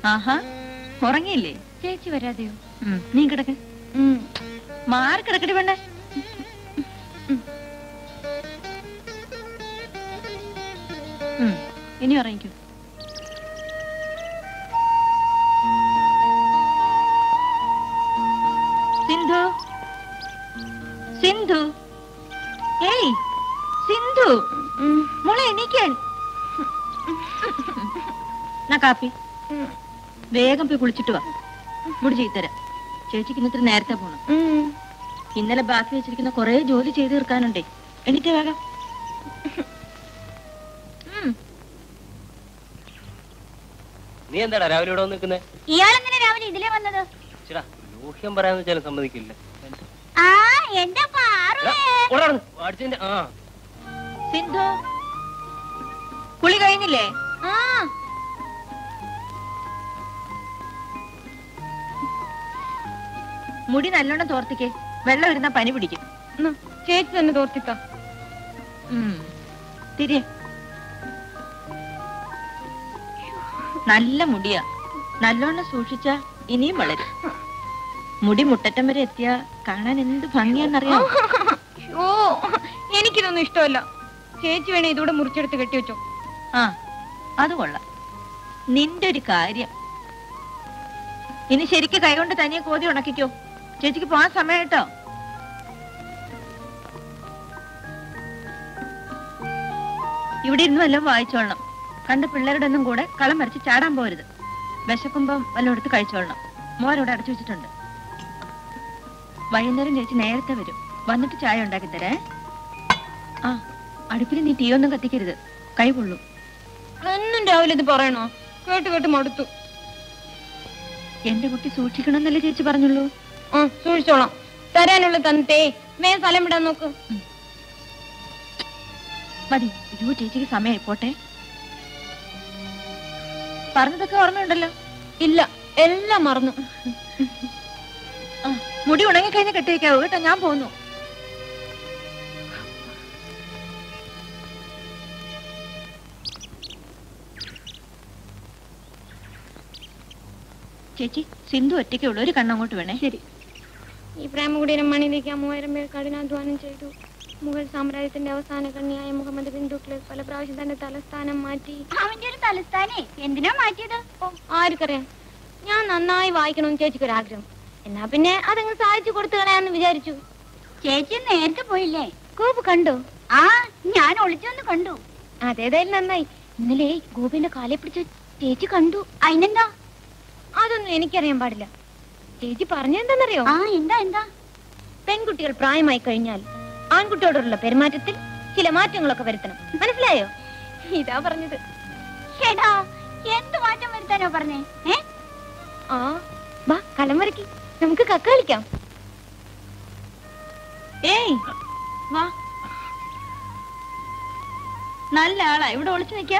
ആഹാ ഉറങ്ങിയില്ലേ ചേച്ചി വരാതെയോ ഉം, നീ കിടക്ക് മാറി കിടക്കടി വേണ്ടേ ഇനി ഉറങ്ങിക്കൂ സിന്ധു സിന്ധു ഏയ് സിന്ധു മോളെ എണീക്കാൻ എന്നാ കാപ്പി വേഗം പോയി കുളിച്ചിട്ട് വാ മുടി ചെയ്തരാം ചേച്ചിക്ക് ഇന്നത്ര നേരത്തെ പോണം ഇന്നലെ ബാക്കി വെച്ചിരിക്കുന്ന കുറെ ജോലി ചെയ്തു തീർക്കാനുണ്ടേ എണീറ്റേ വേഗം ഉം. നീ എന്താടാ രാവിലെ ഇവിടെ നിൽക്കുന്നേ ഇയാളെങ്ങനെ രാവിലെ ഇതിലേ വന്നത് ചേടാ ലോഹ്യം പറയാന്ന് വെച്ചാലും സമ്മതിക്കില്ല ആ എന്റെ പാറു അടിച്ചതിന്റെ ആ സിന്ധു കുളി കഴിഞ്ഞില്ലേ ആ മുടി നല്ലോണം തോർത്തിക്കേ വെള്ളം ഇരുന്ന പനി പിടിക്കും ചേച്ചി തന്നെ തോർത്തിക്ക ഉം. തിരിയെ നല്ല മുടിയാ നല്ലോണം സൂക്ഷിച്ച ഇനിയും വളരും മുടി മുട്ടറ്റം വരെ എത്തിയ കാണാൻ എന്ത് ഭംഗിയാന്നറിയാം ഓ എനിക്കിതൊന്നും ഇഷ്ടമല്ല ചേച്ചി വേണേ ഇതൂടെ മുറിച്ചെടുത്ത് കെട്ടിവെച്ചോ ആ അത് കൊള്ളാം നിന്റെ ഒരു കാര്യം ഇനി ശരിക്ക് കൈകൊണ്ട് തനിയെ കോതി ഉണക്കിക്കോ ചേച്ചിക്ക് പോവാൻ സമയം കേട്ടോ ഇവിടെ ഇരുന്ന് വല്ലതും വായിച്ചോളണം കണ്ട് പിള്ളേരുടെ ഒന്നും കൂടെ കളം വരച്ച് ചാടാൻ പോരുത് വിശക്കുമ്പം വല്ലതും എടുത്ത് കഴിച്ചോളണം മോരവിടെ അടച്ചു വെച്ചിട്ടുണ്ട് വൈകുന്നേരം ചേച്ചി നേരത്തെ വരും വന്നിട്ട് ചായ ഉണ്ടാക്കി തരേ ആ അടുപ്പിൽ നീ തീ ഒന്നും കത്തിക്കരുത് കൈ പൊള്ളും എന്നും രാവിലെ ഇത് പറയണോ കേട്ട് കേട്ട് മടുത്തു എന്റെ കുട്ടി സൂക്ഷിക്കണമെന്നല്ലേ ചേച്ചി പറഞ്ഞുള്ളൂ ആ സൂക്ഷിച്ചോളാം തരാനുള്ള തന്നേ മേ സ്ഥലം വിടാൻ നോക്ക് മതി അയ്യോ ചേച്ചിക്ക് സമയമായി പോട്ടെ പറഞ്ഞതൊക്കെ ഓർമ്മയുണ്ടല്ലോ ഇല്ല എല്ലാം മറന്നു ആ, മുടി ഉണങ്ങി കഴിഞ്ഞ് കെട്ടിവെക്കാവൂ കേട്ടോ ഞാൻ പോന്നു ചേച്ചി സിന്ധു ഒറ്റയ്ക്കേ ഉള്ളൂ ഒരു കണ്ണങ്ങോട്ട് വേണേ ശരി ഈ പ്രേമകുടീരം മണിയിലേക്ക് ആ മൂവായിരം പേർ കഠിനാധ്വാനം ചെയ്തു മുഗൾ സാമ്രാജ്യത്തിന്റെ അവസാന കണ്ണിയായ മുഹമ്മദ് ബിൻ തുഗ്ലക് പല പ്രാവശ്യം തന്റെ തലസ്ഥാനം മാറ്റി അവന്റെ ഒരു തലസ്ഥാനേ എന്തിനാ മാറ്റിയത് ഓ ആർക്കറിയാം ഞാൻ നന്നായി വായിക്കണമെന്ന് ചേച്ചിക്ക് ഒരു ആഗ്രഹം എന്നാ പിന്നെ അതങ്ങ് സാധിച്ചു കൊടുത്തു കളയാന്ന് വിചാരിച്ചു ചേച്ചി നേരത്തെ പോയില്ലേ ഗോപു കണ്ടോ ആ ഞാൻ ഒളിച്ചൊന്ന് കണ്ടു അതേതായാലും നന്നായി ഇന്നലെ ഗോപിന്റെ കാലെ പിടിച്ച ചേച്ചി കണ്ടു അതിനെന്താ അതൊന്നും എനിക്കറിയാൻ പാടില്ല ചേച്ചി പറഞ്ഞെന്താന്നറിയോ ആ എന്താ എന്താ പെൺകുട്ടികൾ പ്രായമായി കഴിഞ്ഞാൽ ആൺകുട്ടിയോടുള്ള പെരുമാറ്റത്തിൽ ചില മാറ്റങ്ങളൊക്കെ വരുത്തണം മനസ്സിലായോ ഇതാ പറഞ്ഞത് എടാ എന്ത് മാറ്റം വരുത്താനോ പറഞ്ഞേ ഏ ആ വാ കളം വരക്കി നമുക്ക് കക്ക കളിക്കാം ഏയ് വാ നല്ല ആളാ ഇവിടെ ഒളിച്ചു നിക്കാ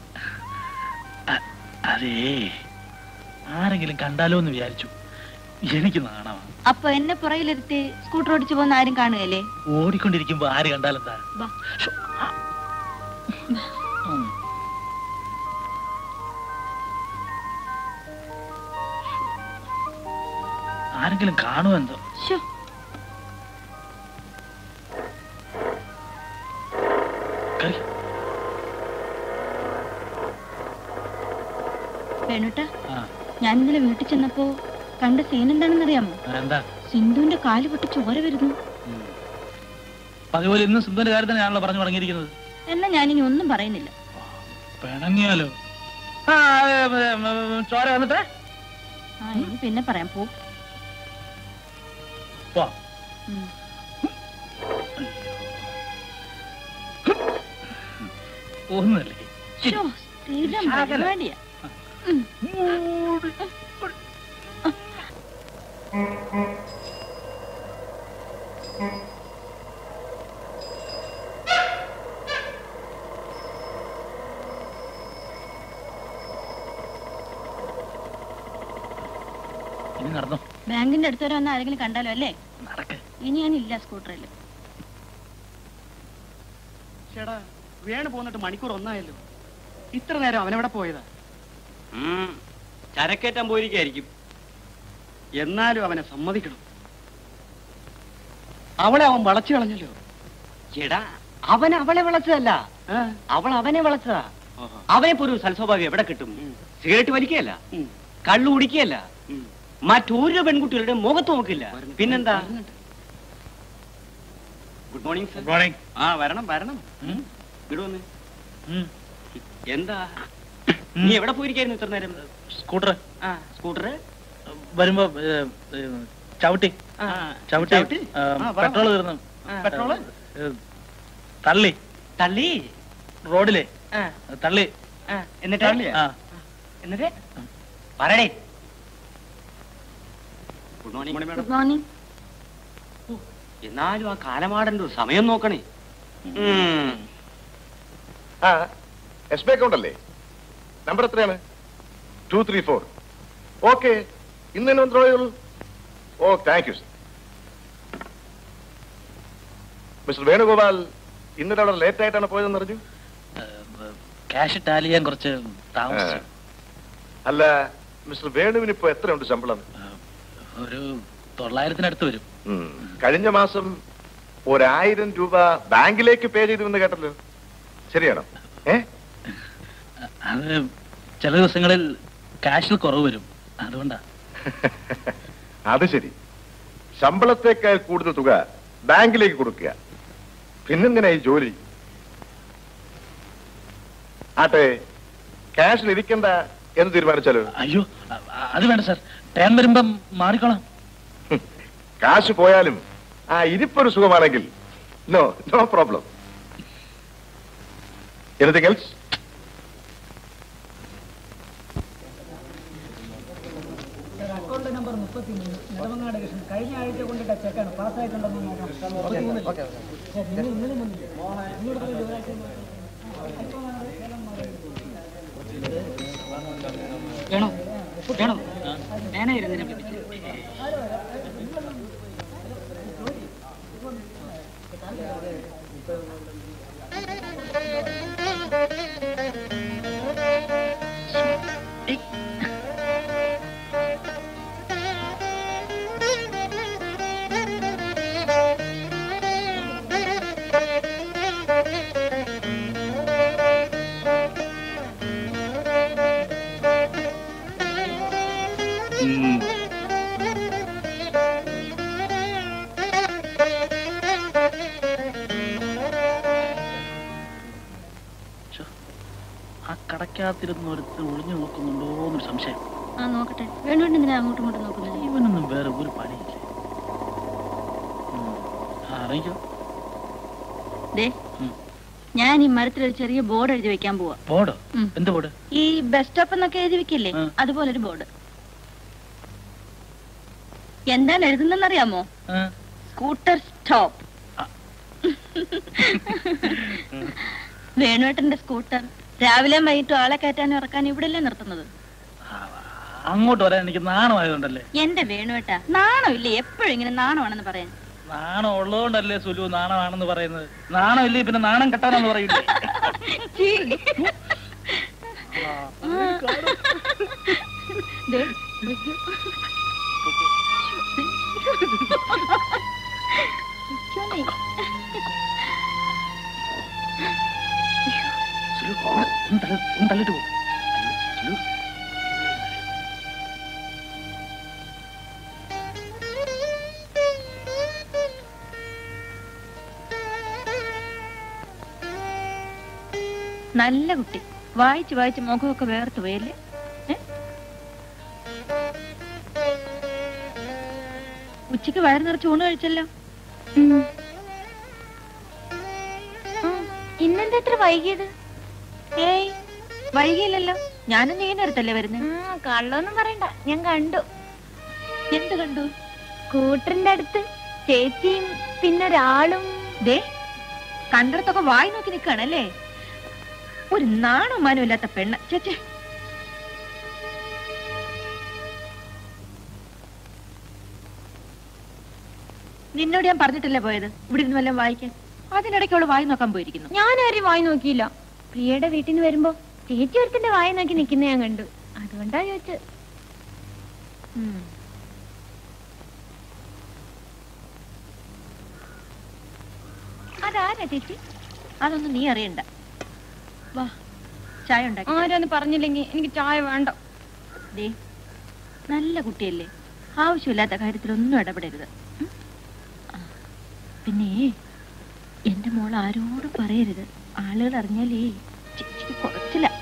അതേ ആരെങ്കിലും കണ്ടാലോ എന്ന് വിചാരിച്ചു എനിക്ക് നാണമാ അപ്പൊ എന്നെ പുറകിലിരുത്തി സ്കൂട്ടർ ഓടിച്ചു പോകുന്ന ആരും കാണുകയല്ലേ ഓടിക്കൊണ്ടിരിക്കുമ്പോ ആര് കണ്ടാലെന്താ വാ ശ്ശോ, ആ. ഉം. ആരെങ്കിലും കാണുമോ എന്തോ ശ്ശോ. കേറി. വേണുട്ടാ ആ ഞാൻ ഇന്നലെ വീട്ടിൽ ചെന്നപ്പോ കണ്ട സീൻ എന്താണെന്നറിയാമോ എന്താ സിന്ധുവിന്റെ കാല് പൊട്ടി ചോര വരുന്നു ഉം. അതുപോലെ ഇന്ന് സിന്ധുവിന്റെ കാര്യം തന്നെയാണല്ലോ പറഞ്ഞു തുടങ്ങിയിരിക്കുന്നത് എന്നാ ഞാനിനി ഒന്നും പറയുന്നില്ല പിണങ്ങിയാലോ ആ ഏ, ഏ, ഏ, ചോര വന്നിട്ട് ആ ഇനി പിന്നെ പറയാം പോ പോ ഉം. ഒന്നല്ലേ ശ്ശോ, സ്ഥിരം ശകലം. പരിപാടിയാ ഇനി നടന്നോ ബാങ്കിന്റെ അടുത്ത് വരെ വന്ന് ആരെങ്കിലും കണ്ടാലോ അല്ലേ നടക്ക് ഇനി ഞാനില്ല സ്കൂട്ടറിൽ ചേടാ വേണു പോന്നിട്ട് മണിക്കൂർ ഒന്നായല്ലോ ഇത്ര നേരം അവനെവിടെ പോയതാ ചരക്കേറ്റാൻ പോയിരിക്കായിരിക്കും എന്നാലും അവനെ സമ്മതിക്കണം അവളെ അവൻ വളച്ചു കളഞ്ഞല്ലോ എടാ അവൻ അവളെ വളച്ചതല്ല അവൾ അവനെ വളച്ചതാ അവനെ ഒരു സൽസ്വഭാവം എവിടെ കിട്ടും സിഗരറ്റ് വലിക്കുകയല്ല കള്ളു കുടിക്കുകയല്ല മറ്റൊരു പെൺകുട്ടികളുടെ മുഖത്ത് നോക്കില്ല പിന്നെന്താ good morning sir good morning ആ വരണം വരണം ഉം. ഇവിടെ വന്ന് ഉം. എന്താ നീ എവിടെ പോയിരിക്കായിരുന്നു ഇത്ര നേരം സ്കൂട്ടർ ആ സ്കൂട്ടർ വരുമ്പോ ഏ, ഏ, ചവിട്ടി ആ, ചവിട്ടി ചവിട്ടി? ആ, ആ, പറ. പെട്രോൾ തീർന്നു ആ, പെട്രോള്? ഏ, തള്ളി തള്ളി റോഡിലെ ആ, തള്ളി ആ, എന്നിട്ട് ആ എന്നിട്ട് പറയടേ good morning madam good morning എന്നാലും ആ കാലമാടന്റെ ഒരു സമയം നോക്കണേ ഉം. ആ എസ് ബി അക്കൗണ്ട് അല്ലേ നമ്പർ എത്രയാണ് ടു ത്രീ ഫോർ ഓക്കെ ഇന്ന് തന്നെ വന്നിട്ടുള്ളൂ ഓ താങ്ക് യു മിസ്റ്റർ വേണുഗോപാൽ ഇന്നലെ അവിടെ ലേറ്റ് ആയിട്ടാണ് പോയതെന്ന് അറിഞ്ഞു ക്യാഷ് ടാലി ചെയ്യാൻ കുറച്ച് താമസിച്ചു അല്ല മിസ്റ്റർ വേണുവിന് ഇപ്പൊ എത്രയുണ്ട് ശമ്പളം ഒരു തൊള്ളായിരത്തിനടുത്ത് വരും ഉം. കഴിഞ്ഞ മാസം ഒരായിരം രൂപ ബാങ്കിലേക്ക് പേ ചെയ്തു എന്ന് കേട്ടല്ലോ ശരിയാണോ ഏ അത് ചില ദിവസങ്ങളിൽ ക്യാഷിൽ കുറവ് വരും അതുകൊണ്ടാ അത് ശരി ശമ്പളത്തേക്കാൾ കൂടുതൽ തുക ബാങ്കിലേക്ക് കൊടുക്കുക പിന്നെന്തിനാ ഈ ജോലി ആട്ടെ ക്യാഷിൽ ഇരിക്കണ്ട എന്ന് തീരുമാനിച്ചാലോ അയ്യോ അ- അ- അത് വേണ്ട സാർ ടേൺ വരുമ്പം മാറിക്കോളാം ഹും. കാശ് പോയാലും ആ ഇരിപ്പൊരു സുഖമാണെങ്കിൽ no no problem anything else account number മുപ്പത്തിമൂന്ന് നെടുമങ്ങാട് കൃഷ്ണൻ കഴിഞ്ഞ ആഴ്ച കൊണ്ടിട്ട ചെക്കാണ് പാസ്സായിട്ടുണ്ടെന്ന് നോക്കാം ശരി, ഇന്ന് ഇന്നലെ വന്നില്ലേ? ഇന്നിവിടെ പോയി ഒരാഴ്ച വേണോ വേണോ ഞാനായിരുന്നു ഇതിനെ വിളിപ്പിച്ചത് ആ കടക്കകത്തിരുന്ന് ഒരുത്തർ ഒളിഞ്ഞു നോക്കുന്നുണ്ടോ എന്നൊരു സംശയം ആ നോക്കട്ടെ വേണോണ്ട് എന്തിനാ അങ്ങോട്ടും ഇങ്ങോട്ടും നോക്കുന്നത് ഇവനൊന്നും വേറെ ഒരു പണിയില്ല ഉം. ആ, അറിയിക്കോ ദേ ഉം. ഞാൻ ഈ മരത്തിൽ ഒരു ചെറിയ ബോർഡ് എഴുതി വെക്കാൻ പോവാ ബോർഡോ ഉം. എന്ത് ബോർഡ് ഈ ബസ് സ്റ്റോപ്പ് എന്നൊക്കെ എഴുതി വെക്കില്ലേ ഉം. അതുപോലൊരു ബോർഡ് എന്താണ് എഴുതുന്നറിയാമോ ആ, സ്കൂട്ടർ സ്റ്റോപ്പ് ആ. വേണുവേട്ടന്റെ സ്കൂട്ടർ രാവിലെ വൈകിട്ടും ആളെ കയറ്റാനും ഇറക്കാനും ഇവിടെയല്ലേ നിർത്തുന്നത് ആ, അങ്ങോട്ട് വരാൻ എനിക്ക് നാണമായതുകൊണ്ടല്ലേ എന്റെ വേണുവേട്ട നാണം ഇല്ലേ എപ്പോഴും ഇങ്ങനെ നാണമാണെന്ന് പറയാൻ നാണം ഉള്ളതുകൊണ്ടല്ലേ സുലു നാണമാണെന്ന് പറയുന്നത് നാണം ഇല്ലേ പിന്നെ നാണം കെട്ടാനെന്ന് പറയില്ലേ ചീ. ദേ, അയ്യോ. ചുമി. സുലു ഒന്ന് തള്ളി- ഒന്ന് തള്ളിട്ട് പോകും സുലു നല്ല കുട്ടി വായിച്ച് വായിച്ച് മുഖമൊക്കെ വേർത്ത് പോയല്ലേ ഏ? ഉച്ചക്ക് വയറ് നിറച്ച് ഊണ് കഴിച്ചല്ലോ ഇന്നെന്താ എത്ര വൈകിയത് ഏയ് വൈകിയില്ലല്ലോ ഞാനും നീ അടുത്തല്ലേ വരുന്നത് ആ കള്ളൊന്നും പറയണ്ട ഞാൻ കണ്ടു എന്ത് കണ്ടു സ്കൂട്ടറിന്റെ അടുത്ത് ചേച്ചിയും പിന്നൊരാളും ദേ കണ്ടിടത്തൊക്കെ വായി നോക്കി നിൽക്കുകയാണല്ലേ ഒരു നാണോ മാനോ ഇല്ലാത്ത പെണ്ണ് ചേച്ചേ നിന്നോട് ഞാൻ പറഞ്ഞിട്ടല്ലേ പോയത് ഇവിടെ ഇരുന്ന് വല്ലതും വായിക്കാൻ അതിനിടയ്ക്ക് അവള് വായി നോക്കാൻ പോയിരിക്കുന്നു ഞാൻ ആരും വായി നോക്കിയില്ല പ്രിയയുടെ വീട്ടിൽ നിന്ന് വരുമ്പോ ചേച്ചി ഒരുത്തിന്റെ വായി നോക്കി നിൽക്കുന്ന ഞാൻ കണ്ടു അതുകൊണ്ടാ ചോദിച്ചത് ഉം. അതാരാ ചേച്ചി അതൊന്നും നീ അറിയണ്ട വാ ചായ ഉണ്ടാക്കി ആരാന്ന് പറഞ്ഞില്ലെങ്കിൽ എനിക്ക് ചായ വേണ്ട ദേ നല്ല കുട്ടിയല്ലേ ആവശ്യമില്ലാത്ത കാര്യത്തിലൊന്നും ഇടപെടരുത് ഉം? ആ, പിന്നെ എന്റെ മോൾ ആരോടും പറയരുത് ആളുകൾ അറിഞ്ഞാലേ ചേച്ചിക്ക് കുറച്ചില്ല